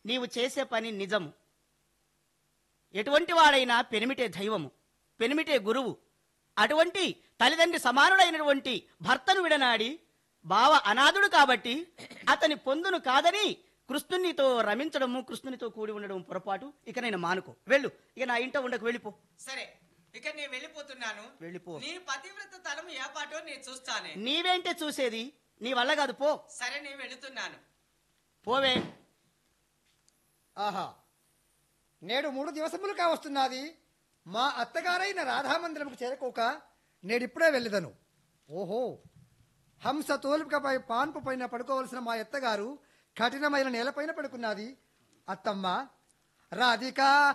నీవు చేసే పని నిజము ఎటువంటి వాడైనా పెనిమిటే దైవము పెనిమిటే గురువు అటువంటి తల్లిదండ్రి సమానుడైనటువంటి భర్తను విడనాడి బావ అనాథుడు కాబట్టి అతని పొందును కాదని కృష్ణునితో రమించడము కృష్ణునితో కూడి ఉండడం పొరపాటు ఇక నేను మానుకో వెళ్ళు ఇక నా ఇంట ఉండకు వెళ్ళిపో సరే ఇక నేను వెళ్ళిపోతున్నాను వెళ్ళిపో. నీ పతివ్రత తలం ఏ పాటో నేను చూస్తానే నీవేంటే చూసేది నీ వల్ల కాదు పో సరే నేను వెళుతున్నాను పోవే ఆహా నేడు మూడు దివసములు కావస్తున్నది మా అత్తగారైన రాధామందిరంకు చేరుకోక నేడిప్పుడే వెళ్ళదను ఓహో హంస తోలుకపై పాన్పు పైన పడుకోవలసిన మా అత్తగారు కఠినమైన నేలపైన పడుకున్నది అత్తమ్మ రాధికా